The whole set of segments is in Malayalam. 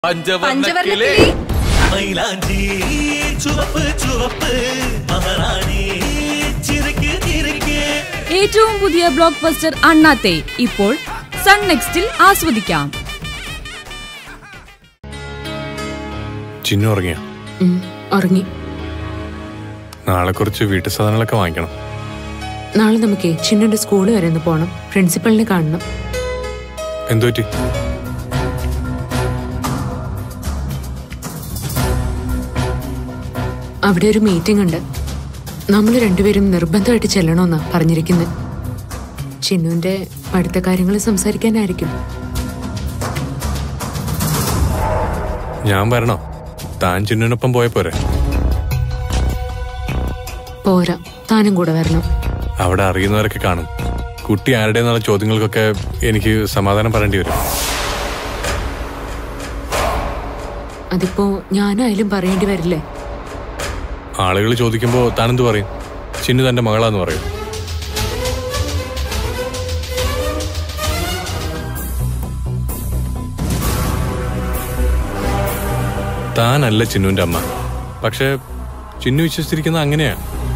പഞ്ചവർണ്ണക്കിളി മൈലാഞ്ചി ചുവപ്പ് ചുവപ്പ് മഹാറാണി ചിരിക്ക് ചിരിക്ക് ഏറ്റവും പുതിയ ബ്ലോക്ക് ബസ്റ്റർ അണ്ണാത്തെ ഇപ്പോൾ സൺ നെക്സ്റ്റിൽ ആസ്വദിക്കാം ചിന്നു ഉറങ്ങിയ ഉം, ഉറങ്ങി നാളെ കുറച്ച് വീട്ടു സാധനങ്ങളൊക്കെ വാങ്ങിക്കണം നാളെ നമുക്ക് ചിന്നുന്റെ സ്കൂൾ വരെ ഒന്ന് പോണം പ്രിൻസിപ്പലിനെ കാണണം എന്തു പറ്റി അവിടെ ഒരു മീറ്റിംഗ് ഉണ്ട് നമ്മൾ രണ്ടുപേരും നിർബന്ധമായിട്ട് ചെല്ലണമെന്നാ പറഞ്ഞിരിക്കുന്നത് ചിന്നുവിന്റെ പഠിത്ത കാര്യങ്ങൾ സംസാരിക്കാനായിരിക്കും ഞാൻ വരണോ താൻ ചിന്നുവിനൊപ്പം പോയ പോരെ പോരാ താനും കൂടെ വരണം അവിടെ അറിയുന്നവരൊക്കെ കാണും കുട്ടി ആരുടെ എന്നുള്ള ചോദ്യങ്ങൾക്കൊക്കെ എനിക്ക് സമാധാനം പറയേണ്ടി വരും അതിപ്പോ ഞാനായാലും പറയേണ്ടി വരില്ലേ ആളുകൾ ചോദിക്കുമ്പോൾ താനെന്ത് പറയും ചിന്നു തന്റെ മകളാന്ന് പറയും താനല്ല ചിന്നുവിന്റെ അമ്മ പക്ഷെ ചിന്നു വിശ്വസിച്ചിരിക്കുന്ന അങ്ങനെയാ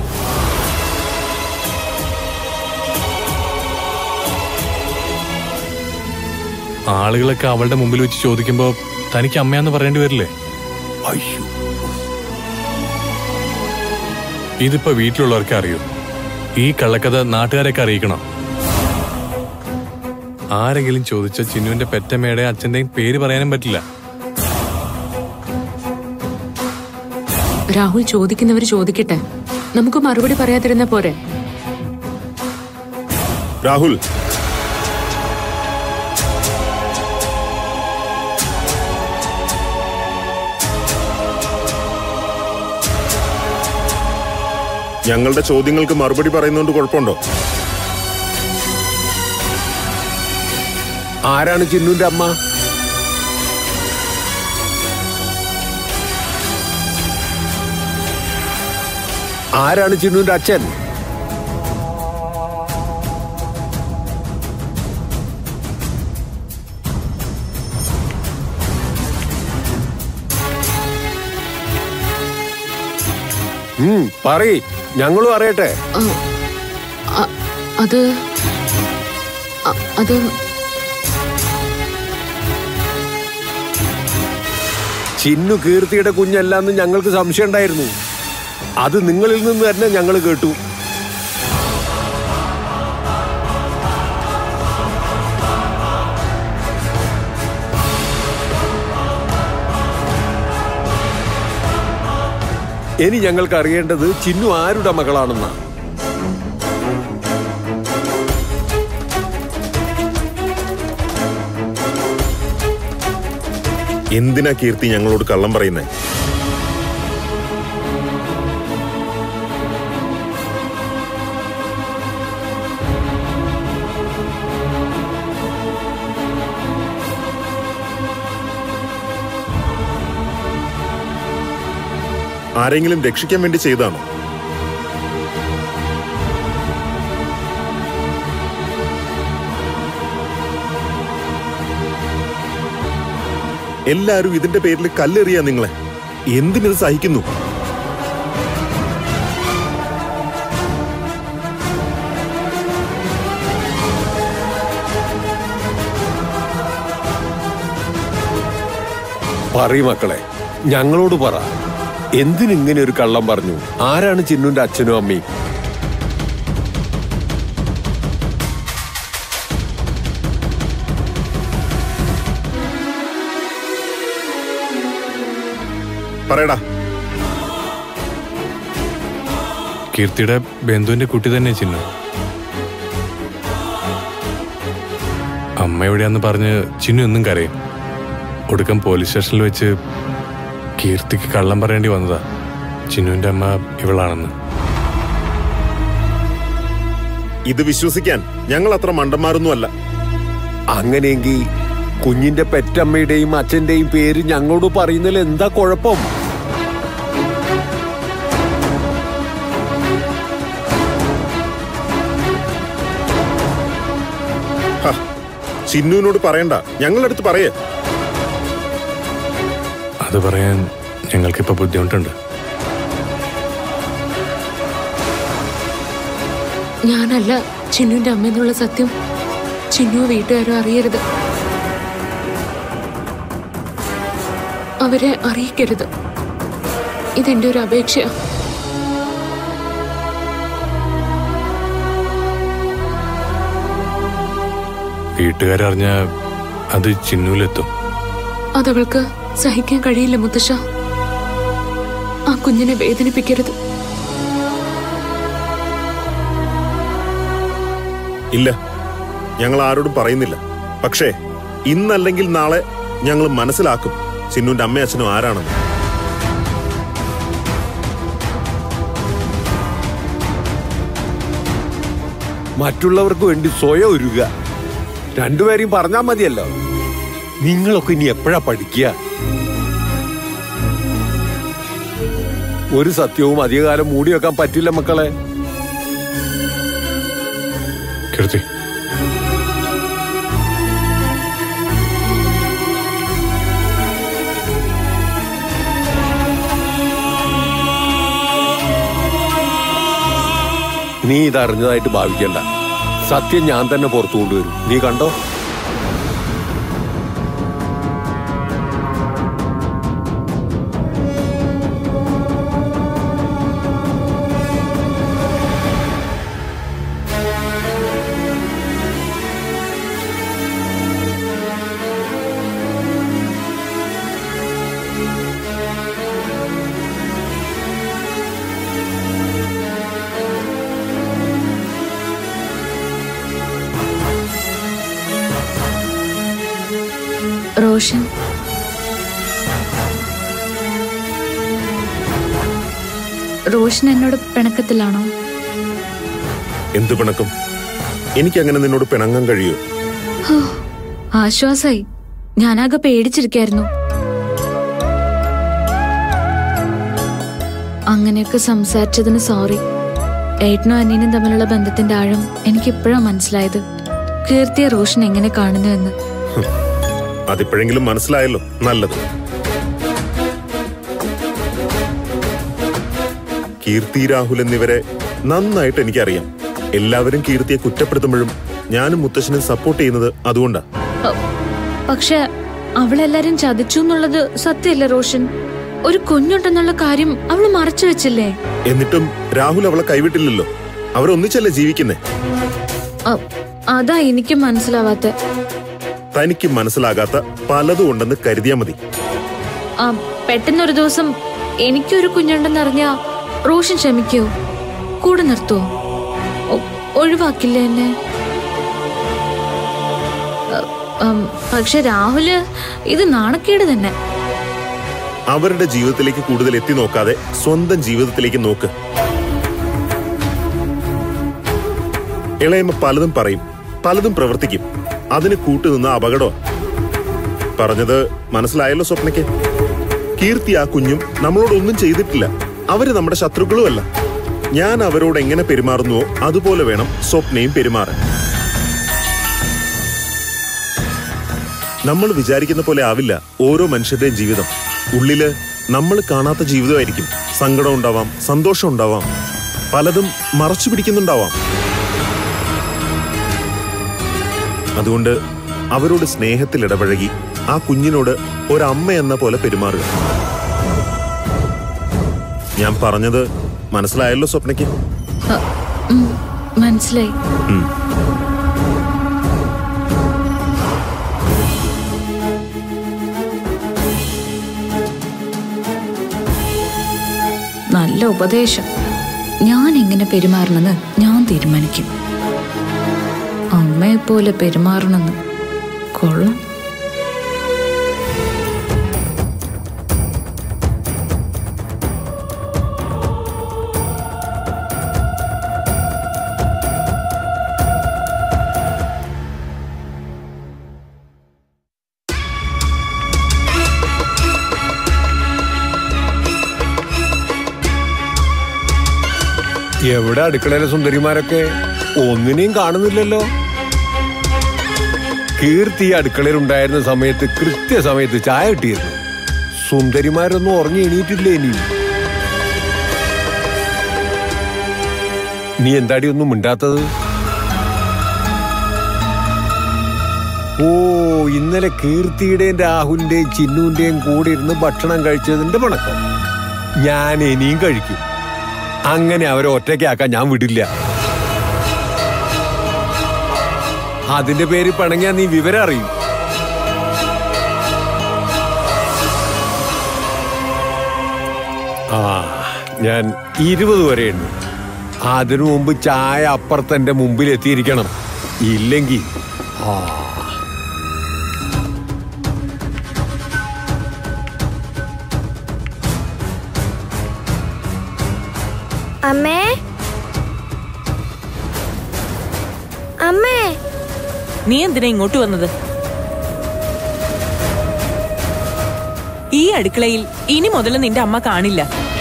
ആളുകളൊക്കെ അവളുടെ മുമ്പിൽ വെച്ച് ചോദിക്കുമ്പോ തനിക്ക് അമ്മയാന്ന് പറയേണ്ടി വരില്ലേ അയ്യോ ഇതിപ്പോ വീട്ടിലുള്ളവർക്ക് അറിയൂ ഈ കള്ളക്കഥ നാട്ടുകാരൊക്കെ അറിയിക്കണം ആരെങ്കിലും ചോദിച്ച ചിന്നുവിന്റെ പെറ്റമ്മയുടെ അച്ഛന്റെയും പേര് പറയാനും പറ്റില്ല രാഹുൽ ചോദിക്കുന്നവർ ചോദിക്കട്ടെ നമുക്ക് മറുപടി പറയാതിരുന്ന പോരെ രാഹുൽ ഞങ്ങളുടെ ചോദ്യങ്ങൾക്ക് മറുപടി പറയുന്നതുകൊണ്ട് കുഴപ്പമുണ്ടോ ആരാണ് ചിന്നുന്റെ അമ്മ ആരാണ് ചിന്നുന്റെ അച്ഛൻ ഉം, പറയ് ഞങ്ങളും അറിയട്ടെ ആ, അ- അത് അ- അത് ചിന്നു കീർത്തിയുടെ കുഞ്ഞല്ലാന്ന് ഞങ്ങൾക്ക് സംശയം ഉണ്ടായിരുന്നു അത് നിങ്ങളിൽ നിന്ന് തന്നെ ഞങ്ങൾ കേട്ടു ഇനി ഞങ്ങൾക്ക് അറിയേണ്ടത് ചിന്നു ആരുടെ മകളാണെന്നാണ് എന്തിനാ കീർത്തി ഞങ്ങളോട് കള്ളം പറയുന്നേ ആരെങ്കിലും രക്ഷിക്കാൻ വേണ്ടി ചെയ്താണോ എല്ലാരും ഇതിന്റെ പേരിൽ കല്ലെറിയാ നിങ്ങളെ എന്തിനിത് സഹിക്കുന്നു പറയ് മക്കളെ ഞങ്ങളോട് പറ എന്തിനിങ്ങനെ ഒരു കള്ളം പറഞ്ഞു ആരാണ് ചിന്നുന്റെ അച്ഛനും അമ്മയും പറയടാ കീർത്തിയുടെ ബന്ധുവിന്റെ കുട്ടി തന്നെ ചിന്നു അമ്മ എവിടെയാന്ന് പറഞ്ഞ് ചിന്നു എന്നും കരയും ഒടുക്കം പോലീസ് സ്റ്റേഷനിൽ വെച്ച് കീർത്തിക്ക് കള്ളം പറയേണ്ടി വന്നതാ ചിന്നുവിന്റെ അമ്മ ഇവളാണെന്ന് ഇത് വിശ്വസിക്കാൻ ഞങ്ങൾ അത്ര മണ്ടന്മാരൊന്നുമല്ല അങ്ങനെയെങ്കിൽ കുഞ്ഞിന്റെ പെറ്റമ്മയുടെയും അച്ഛന്റെയും പേര് ഞങ്ങളോട് പറയുന്നതിൽ എന്താ കുഴപ്പം ചിന്നുവിനോട് പറയണ്ട ഞങ്ങളടുത്ത് പറയേ അത് പറയാൻ ഞങ്ങൾക്കിപ്പോൾ ബുദ്ധിമുട്ടുണ്ട് ഞാനല്ല ചിന്നുവിന്റെ അമ്മയെന്നുള്ള സത്യം ചിന്നു വീട്ടുകാരും അറിയരുത് അവരെ അറിയിക്കരുത് ഇതെന്റെ ഒരു അപേക്ഷയാ വീട്ടുകാരറിഞ്ഞ അത് ചിന്നൂലെത്തും അതവൾക്ക് സഹിക്കാൻ കഴിയില്ല മുത്തശ്ശ ആ കുഞ്ഞിനെ വേദനിപ്പിക്കരുത് ഇല്ല ഞങ്ങൾ ആരോടും പറയുന്നില്ല പക്ഷേ ഇന്നല്ലെങ്കിൽ നാളെ ഞങ്ങൾ മനസ്സിലാക്കും ചിന്നുവിന്റെ അമ്മയും അച്ഛനും ആരാണെന്ന് മറ്റുള്ളവർക്ക് വേണ്ടി സ്വയം ഒരുക രണ്ടുപേരെയും പറഞ്ഞാൽ മതിയല്ലോ നിങ്ങളൊക്കെ ഇനി എപ്പോഴാ പഠിക്കുക ഒരു സത്യവും അധികകാലം മൂടി വെക്കാൻ പറ്റില്ല മക്കളെ കീർത്തി നീ ഇതറിഞ്ഞതായിട്ട് ഭാവിക്കണ്ട സത്യം ഞാൻ തന്നെ പുറത്തു കൊണ്ടുവരും നീ കണ്ടോ റോഷൻ റോഷൻ എന്നോട് പിണക്കത്തിലാണോ എന്ത് പിണക്കം എനിക്കങ്ങനെ നിന്നോട് പിണങ്ങാൻ കഴിയോ ഹോ, ആശ്വാസായി ഞാനാകെ പേടിച്ചിരിക്കായിരുന്നു അങ്ങനെയൊക്കെ സംസാരിച്ചതിന് സോറി ഏട്ടനും അനിയനും തമ്മിലുള്ള ബന്ധത്തിന്റെ ആഴം എനിക്ക് ഇപ്പോഴാ മനസ്സിലായത് കീർത്തിയെ റോഷൻ എങ്ങനെ കാണുന്നു എന്ന് അതിപ്പോഴെങ്കിലും മനസ്സിലായല്ലോ നല്ലത് കീർത്തി രാഹുൽ എന്നിവരെ നന്നായിട്ട് എനിക്കറിയാം എല്ലാവരും കീർത്തിയെ കുറ്റപ്പെടുത്തുമ്പോഴും ഞാനും മുത്തശ്ശനും സപ്പോർട്ട് ചെയ്യുന്നത് അതുകൊണ്ടാ പ- പക്ഷെ അവളെല്ലാരും ചതിച്ചു എന്നുള്ളത് സത്യമല്ലേ റോഷൻ ഒരു കുഞ്ഞുണ്ടെന്നുള്ള കാര്യം അവള് മറച്ചു വെച്ചില്ലേ എന്നിട്ടും രാഹുൽ അവളെ കൈവിട്ടില്ലല്ലോ അവരൊന്നിച്ചല്ലേ ജീവിക്കുന്നേ അ- അതാ എനിക്ക് മനസ്സിലാവാത്ത തനിക്ക് മനസ്സിലാകാത്ത പലതും ഉണ്ടെന്ന് കരുതിയാ മതി ആ, പെട്ടെന്നൊരു ദിവസം എനിക്കൊരു കുഞ്ഞുണ്ടെന്നറിഞ്ഞ റോഷൻ ക്ഷമിക്കോ കൂടെ നിർത്തുവോ ഒ- ഒഴിവാക്കില്ല എന്നെ അ, ഉം, പക്ഷെ രാഹുല് ഇത് നാണക്കേട് തന്നെ അവരുടെ ജീവിതത്തിലേക്ക് കൂടുതൽ എത്തി നോക്കാതെ സ്വന്തം ജീവിതത്തിലേക്ക് നോക്ക് ഇളയമ്മ പലതും പറയും പലതും പ്രവർത്തിക്കും അതിന് കൂട്ടുനിന്ന അപകടം പറഞ്ഞത് മനസ്സിലായല്ലോ സ്വപ്നയ്ക്ക് കീർത്തി ആ കുഞ്ഞും നമ്മളോടൊന്നും ചെയ്തിട്ടില്ല അവര് നമ്മുടെ ശത്രുക്കളുമല്ല ഞാൻ അവരോട് എങ്ങനെ പെരുമാറുന്നുവോ അതുപോലെ വേണം സ്വപ്നയും പെരുമാറാൻ നമ്മൾ വിചാരിക്കുന്ന പോലെ ആവില്ല ഓരോ മനുഷ്യരുടെയും ജീവിതം ഉള്ളില് നമ്മൾ കാണാത്ത ജീവിതമായിരിക്കും സങ്കടം ഉണ്ടാവാം സന്തോഷം ഉണ്ടാവാം പലതും മറച്ചു പിടിക്കുന്നുണ്ടാവാം അതുകൊണ്ട് അവരോട് സ്നേഹത്തിൽ ഇടപഴകി ആ കുഞ്ഞിനോട് ഒരമ്മ എന്ന പോലെ പെരുമാറുക ഞാൻ പറഞ്ഞത് മനസ്സിലായല്ലോ സ്വപ്നയ്ക്ക് അ, ഉം, മനസ്സിലായി ഉം. നല്ല ഉപദേശം ഞാൻ എങ്ങനെ പെരുമാറണമെന്ന് ഞാൻ തീരുമാനിക്കും അമ്മയെ പോലെ പെരുമാറണമെന്ന് കൊള്ളാം എവിടെ അടുക്കളയിലെ സുന്ദരിമാരൊക്കെ ഒന്നിനെയും കാണുന്നില്ലല്ലോ കീർത്തി ഈ അടുക്കളയിൽ ഉണ്ടായിരുന്ന സമയത്ത് കൃത്യസമയത്ത് ചായ കിട്ടിയിരുന്നു സുന്ദരിമാരൊന്നും ഉറങ്ങി എണീറ്റില്ലേ ഇനി നീ എന്താടി ഒന്നും മിണ്ടാത്തത് ഓ ഇന്നലെ കീർത്തിയുടെയും രാഹുലിന്റെയും ചിന്നുവിന്റെയും കൂടെ ഇരുന്ന് ഭക്ഷണം കഴിച്ചതിന്റെ പണക്കം ഞാൻ ഇനിയും കഴിക്കും അങ്ങനെ അവരെ ഒറ്റയ്ക്കാക്കാൻ ഞാൻ വിടില്ല അതിന്റെ പേര് പിണങ്ങിയാ നീ വിവരം അറിയും ആ ഞാൻ ഇരുപത് വരെ എണ്ണു അതിനു മുമ്പ് ചായ അപ്പുറത്തെന്റെ മുമ്പിൽ എത്തിയിരിക്കണം ഇല്ലെങ്കിൽ ആ അമ്മേ അമ്മേ നീ എന്തിനാ ഇങ്ങോട്ട് വന്നത് ഈ അടുക്കളയിൽ ഇനി മുതൽ നിന്റെ അമ്മ കാണില്ല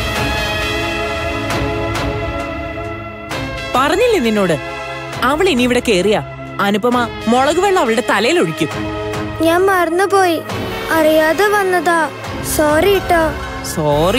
പറഞ്ഞില്ലേ നിന്നോട് അവൾ ഇനി ഇവിടെ കേറിയ അനുപമ മുളക് വെള്ളം അവളുടെ തലയിൽ ഒഴിക്കും ഞാൻ മറന്നുപോയി അറിയാതെ വന്നതാ സോറി ട്ടോ സോറി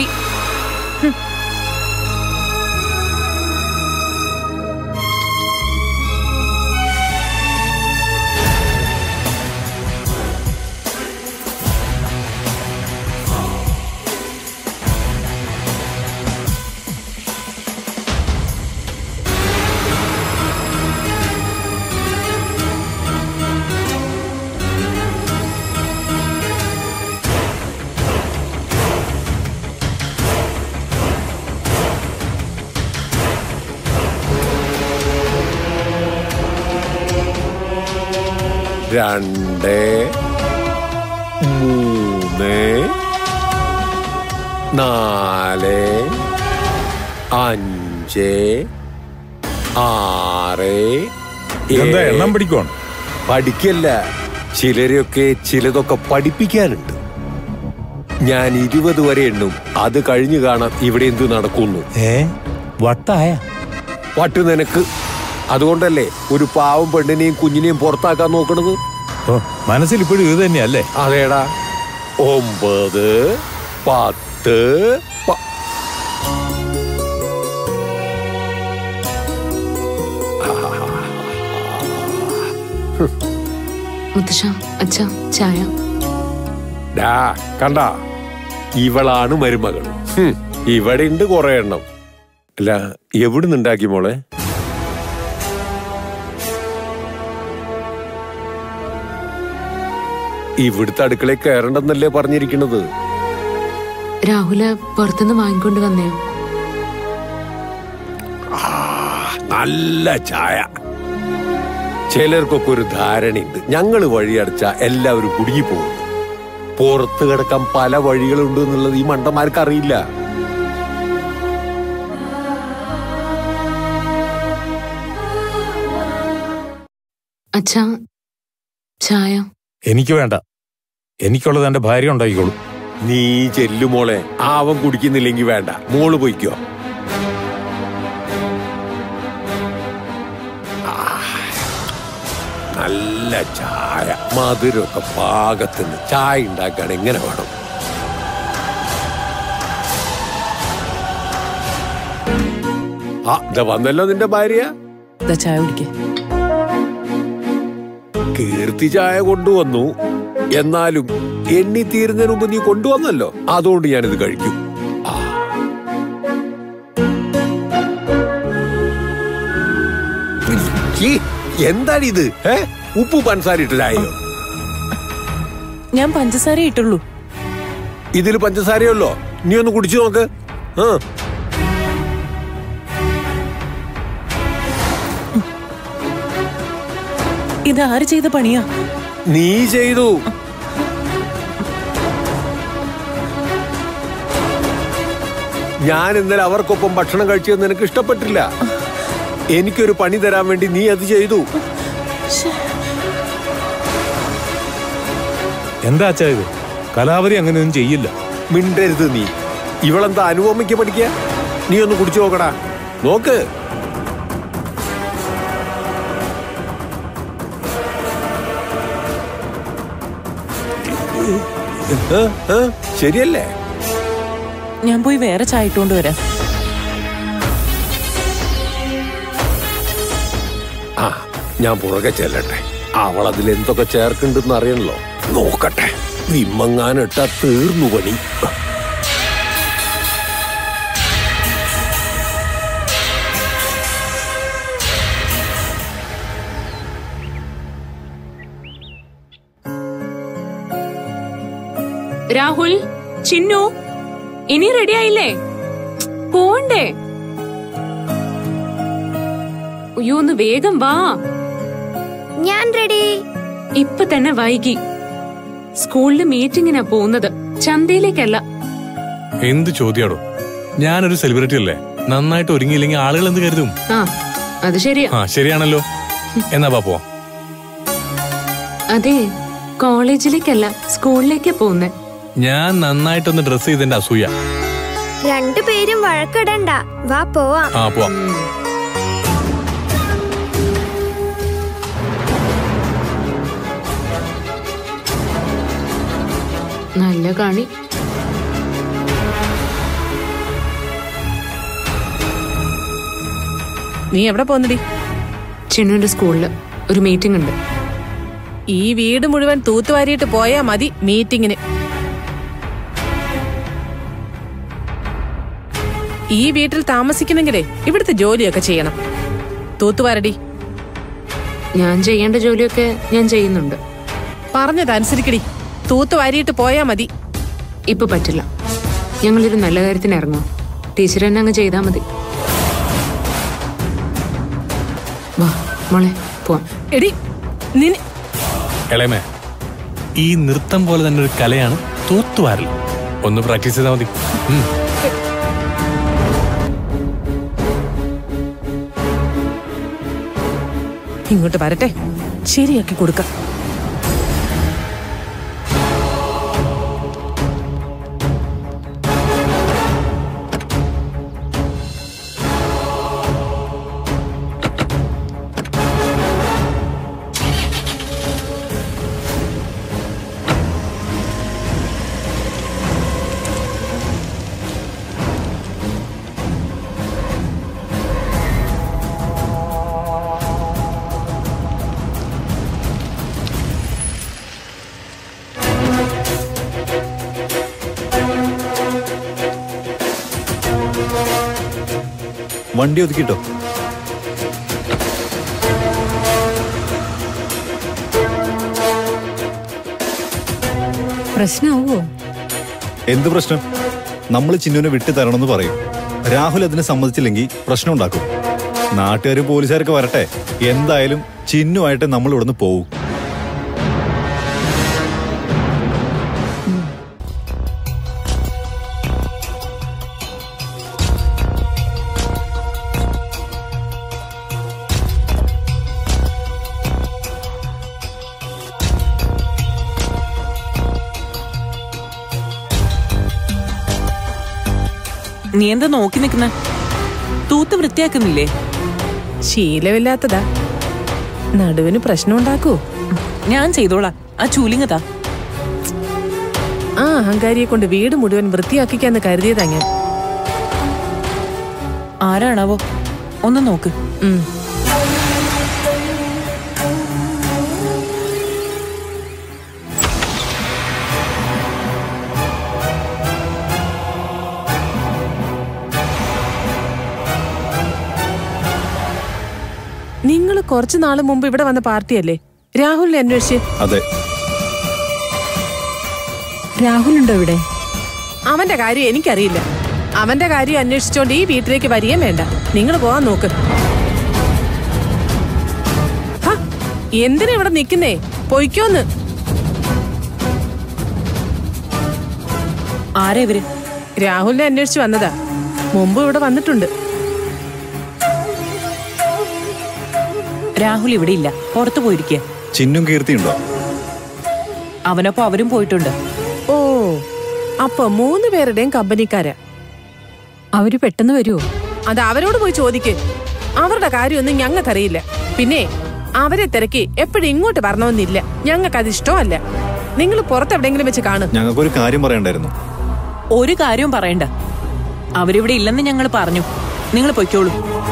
രണ്ട് മൂന്ന് നാല് അഞ്ച് ആറ് ഇതെന്താ ഏഴ്. എണ്ണം പിടിക്കുവാണ് പഠിക്കല്ല ചിലരെയൊക്കെ ചിലതൊക്കെ പഠിപ്പിക്കാനുണ്ട് ഞാൻ ഇരുപത് വരെ എണ്ണും അത് കഴിഞ്ഞു കാണാം ഇവിടെ എന്തു നടക്കുന്നു ഏ വട്ടായ പട്ടു നിനക്ക് അതുകൊണ്ടല്ലേ ഒരു പാവം പെണ്ണിനെയും കുഞ്ഞിനെയും പുറത്താക്കാൻ നോക്കണത് ഓ മനസ്സിൽ ഇപ്പോഴും ഇത് തന്നെയല്ലേ അതേടാ ഒമ്പത് പത്ത് പ- മുത്തശ്ശ അച്ഛ ചായ ഡാ കണ്ട ഇവളാണ് മരുമകൾ ഹും, ഇവിടെ ഉണ്ട് കുറെ എണ്ണം അല്ല എവിടുന്ന് ഉണ്ടാക്കി മോളെ ഇവിടുത്തെ അടുക്കളയിൽ കയറണ്ടെന്നല്ലേ പറഞ്ഞിരിക്കുന്നത് രാഹുല് പുറത്തുനിന്ന് വാങ്ങിക്കൊണ്ട് വന്നയോ നല്ല ചായ ചിലർക്കൊക്കെ ഒരു ധാരണയുണ്ട് ഞങ്ങൾ വഴിയടച്ച എല്ലാവരും കുടുങ്ങിപ്പോകും പുറത്ത് കിടക്കാൻ പല വഴികളുണ്ട് എന്നുള്ളത് ഈ മണ്ടന്മാർക്ക് അറിയില്ല അച്ഛ ചായ എനിക്ക് വേണ്ട എനിക്കുള്ളത് എന്റെ ഭാര്യ ഉണ്ടാക്കിക്കോളൂ നീ ചെല്ലുമോളെ ആവൻ കുടിക്കുന്നില്ലെങ്കിൽ വേണ്ട മോള് പോയിക്കോ ആ, നല്ല ചായ മധുരമൊക്കെ പാകത്തിന് ചായ ഉണ്ടാക്കാൻ എങ്ങനെ വേണം ആ ഇതാ വന്നല്ലോ നിന്റെ ഭാര്യ ദാ ചായ കുടിക്കേ കീർത്തി ചായ കൊണ്ടുവന്നു എന്നാലും എണ്ണി തീരുന്നതിന് മുമ്പ് നീ കൊണ്ടുവന്നല്ലോ അതുകൊണ്ട് ഞാനിത് കഴിക്കും ആ. ഈ, എന്താടി ഇത് ഏ ഉപ്പ് പഞ്ചസാര ഇട്ടതായോ ഞാൻ പഞ്ചസാര ഇട്ടുള്ളൂ ഇതിൽ പഞ്ചസാരയല്ലോ നീ ഒന്ന് കുടിച്ചു നോക്ക് ആ ഇത് ആര് ചെയ്ത പണിയാ നീ ചെയ്തു ഞാൻ ഇന്നലെ അവർക്കൊപ്പം ഭക്ഷണം കഴിച്ചത് നിനക്ക് ഇഷ്ടപ്പെട്ടില്ല എനിക്കൊരു പണി തരാൻ വേണ്ടി നീ അത് ചെയ്തു എന്താ അച്ഛാ ഇത് കലാവതി അങ്ങനെയൊന്നും ചെയ്യില്ല മിണ്ടരുത് നീ ഇവളെന്താ അനുപമയ്ക്ക് പഠിക്കുക നീ ഒന്ന് കുടിച്ചു നോക്കടാ നോക്ക് ഏ? ഏ? ശരിയല്ലേ ഞാൻ പോയി വേറെ ചായ ഇട്ടുകൊണ്ട് വരാം ആ ഞാൻ പുറകെ ചെല്ലട്ടെ അവൾ അതിൽ എന്തൊക്കെ ചേർക്കുന്നുണ്ടെന്ന് അറിയണല്ലോ നോക്കട്ടെ വിമ്മങ്ങാനിട്ട തീർന്നു പണി രാഹുൽ ചിന്നു ഇനി റെഡി ആയില്ലേ പോണ്ടേ അയ്യോ ഒന്ന് വേഗം വാ ഞാൻ റെഡി ഇപ്പൊ തന്നെ വൈകി സ്കൂളില് മീറ്റിങ്ങിനാ പോകുന്നത് ചന്തയിലേക്കല്ല എന്ത് ചോദ്യാടോ ഞാനൊരു സെലിബ്രിറ്റി അല്ലേ നന്നായിട്ട് ഒരുങ്ങിയില്ലെങ്കിൽ ആളുകൾ എന്ത് കരുതും ആ അത് ശരിയാ ആ ശരിയാണല്ലോ എന്നാ പാ പോവാം അതെ കോളേജിലേക്കല്ല സ്കൂളിലേക്കാ പോകുന്നേ ഞാൻ നന്നായിട്ടൊന്ന് ഡ്രസ് ചെയ്തതിന്റെ അസൂയ രണ്ടുപേരും വഴക്കിടണ്ട വാ പോവാം ആ പോവാം നല്ല കാണി നീ എവിടെ പോന്നടി ചിന്നുവിന്റെ സ്കൂളില് ഒരു മീറ്റിംഗ് ഉണ്ട് ഈ വീട് മുഴുവൻ തൂത്തുവാരിയിട്ട് പോയാ മതി മീറ്റിങ്ങിന് ഈ വീട്ടിൽ താമസിക്കുന്നെങ്കിലേ ഇവിടുത്തെ ജോലിയൊക്കെ ചെയ്യണം തൂത്തുവാരടി ഞാൻ ചെയ്യേണ്ട ജോലിയൊക്കെ ഞാൻ ചെയ്യുന്നുണ്ട് പറഞ്ഞതനുസരിക്കടി തൂത്തുവാരിയിട്ട് പോയാ മതി ഇപ്പൊ പറ്റില്ല ഞങ്ങളൊരു നല്ല കാര്യത്തിന് ഇറങ്ങും ടീച്ചർ തന്നെ അങ്ങ് ചെയ്താൽ മതി വാ മോളെ പോവാം എടി നിന് ഇളയമേ ഈ നൃത്തം പോലെ തന്നെ ഒരു കലയാണ് തൂത്തുവാരൽ ഒന്ന് പ്രാക്ടീസ് ചെയ്താൽ മതി ഉം. ഇങ്ങോട്ട് വരട്ടെ ശരിയാക്കി കൊടുക്കാം വണ്ടി ഒതുക്കിട്ടോ പ്രശ്നമാവോ എന്ത് പ്രശ്നം നമ്മൾ ചിന്നുവിനെ വിട്ടു തരണമെന്ന് പറയും രാഹുൽ അതിന് സമ്മതിച്ചില്ലെങ്കിൽ പ്രശ്നം ഉണ്ടാക്കും നാട്ടുകാരും പോലീസുകാരൊക്കെ വരട്ടെ എന്തായാലും ചിന്നുമായിട്ട് നമ്മൾ ഇവിടുന്ന് പോവും നീ എന്താ നോക്കി നിൽക്കുന്ന തൂത്ത് വൃത്തിയാക്കുന്നില്ലേ ശീലമില്ലാത്തതാ നടുവിന് പ്രശ്നം ഉണ്ടാക്കൂ ഞാൻ ചെയ്തോളാം ആ ചൂലിങ്ങതാ ആ അഹങ്കാരിയെ കൊണ്ട് വീട് മുഴുവൻ വൃത്തിയാക്കിക്കാന്ന് കരുതിയതാ ഞാൻ ആരാണാവോ ഒന്ന് നോക്ക് ഉം. നിങ്ങൾ കുറച്ചു നാള് മുമ്പ് ഇവിടെ വന്ന പാർട്ടിയല്ലേ രാഹുലിനെ അന്വേഷിച്ച് അതെ രാഹുലുണ്ടോ ഇവിടെ അവന്റെ കാര്യം എനിക്കറിയില്ല അവന്റെ കാര്യം അന്വേഷിച്ചോണ്ട് ഈ വീട്ടിലേക്ക് വരികയും വേണ്ട നിങ്ങൾ പോവാൻ നോക്ക് ഹ, എന്തിനാ ഇവിടെ നിക്കുന്നേ പൊയ്ക്കോന്ന് ആരാ ഇവര് രാഹുലിനെ അന്വേഷിച്ച് വന്നതാ മുമ്പ് ഇവിടെ വന്നിട്ടുണ്ട് രാഹുൽ ഇവിടെ ഇല്ല പുറത്തു പോയിരിക്കുക ചിന്നും കീർത്തിയുണ്ടോ അവനൊപ്പം അവരും പോയിട്ടുണ്ട് ഓ അപ്പൊ മൂന്ന് പേരുടെയും കമ്പനിക്കാരാ അവര് പെട്ടെന്ന് വരുമോ അത് അവരോട് പോയി ചോദിക്ക് അവരുടെ കാര്യമൊന്നും ഞങ്ങൾക്കറിയില്ല പിന്നെ അവരെ തിരക്കി എപ്പോഴും ഇങ്ങോട്ട് വരണമെന്നില്ല ഞങ്ങൾക്ക് അത് ഇഷ്ടമല്ല നിങ്ങൾ പുറത്തെവിടെങ്കിലും വെച്ച് കാണും ഞങ്ങൾക്കൊരു കാര്യം പറയണ്ടായിരുന്നു ഒരു കാര്യവും പറയണ്ട അവരിവിടെ ഇല്ലെന്ന് ഞങ്ങൾ പറഞ്ഞു നിങ്ങൾ പൊയ്ക്കോളൂ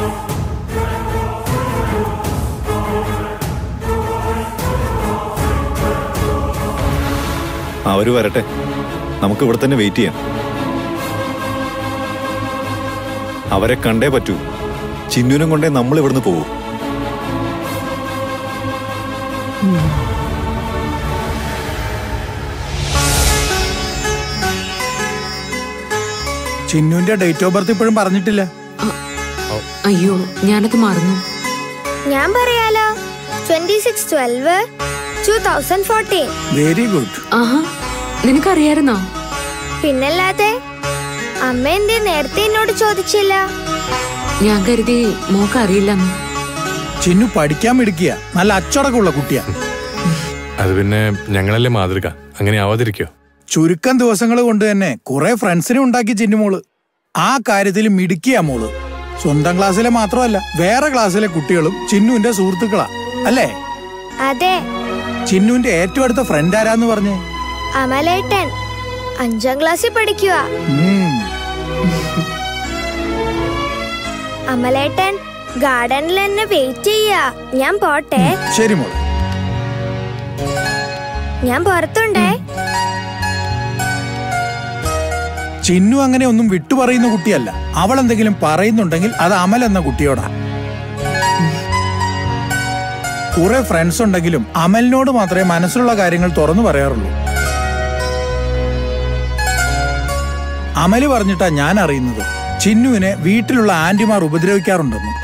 അവര് വരട്ടെ നമുക്ക് ഇവിടെ തന്നെ വെയിറ്റ് ചെയ്യാം അവരെ കണ്ടേ പറ്റൂ ചിന്നുനും കൊണ്ടേ നമ്മൾ ഇവിടുന്ന് പോകൂ ചിന്നുവിന്റെ ഡേറ്റ് ഓഫ് ബർത്ത് ഇപ്പോഴും പറഞ്ഞിട്ടില്ല അയ്യോ ഞാനത് മറന്നു ഞാൻ പറയാലോ twenty six twelve two thousand fourteen very good ആഹാ നിനക്കറിയായിരുന്നോ പിന്നല്ലാതെ അമ്മ എന്തേ നേരത്തെ എന്നോട് ചോദിച്ചില്ല ഞാൻ കരുതി മോക്ക് അറിയില്ലെന്ന് ചിന്നു പഠിക്കാൻ മിടുക്കിയ നല്ല അച്ചടക്കമുള്ള കുട്ടിയാ അത് പിന്നെ ഞങ്ങളല്ലേ മാതൃക അങ്ങനെ ആവാതിരിക്കോ ചുരുക്കം ദിവസങ്ങൾ കൊണ്ട് തന്നെ കുറെ ഫ്രണ്ട്സിനെ ഉണ്ടാക്കി ചിന്നുമോള് ആ കാര്യത്തിൽ മിടുക്കിയാ മോള് സ്വന്തം ക്ലാസ്സിലെ മാത്രമല്ല വേറെ ക്ലാസ്സിലെ കുട്ടികളും ചിന്നുവിന്റെ സുഹൃത്തുക്കളാ അല്ലേ അതെ ചിന്നുവിന്റെ ഏറ്റവും അടുത്ത ഫ്രണ്ട് ആരാന്ന് പറഞ്ഞേ അമലേട്ടൻ അഞ്ചാം ക്ലാസ്സിൽ പഠിക്കുക ഉം. അമലേട്ടൻ ഗാർഡനിൽ എന്നെ വെയിറ്റ് ചെയ്യാ ഞാൻ പോട്ടെ ശരി മോള് ഞാൻ പുറത്തുണ്ടേ ചിന്നു അങ്ങനെ ഒന്നും വിട്ടു പറയുന്ന കുട്ടിയല്ല അവൾ എന്തെങ്കിലും പറയുന്നുണ്ടെങ്കിൽ അത് അമൽ എന്ന കുട്ടിയോടാ കുറെ ഫ്രണ്ട്സ് ഉണ്ടെങ്കിലും അമലിനോട് മാത്രമേ മനസ്സിലുള്ള കാര്യങ്ങൾ തുറന്നു പറയാറുള്ളൂ അമല് പറഞ്ഞിട്ടാ ഞാൻ അറിയുന്നത് ചിന്നുവിനെ വീട്ടിലുള്ള ആന്റിമാർ ഉപദ്രവിക്കാറുണ്ടെന്നും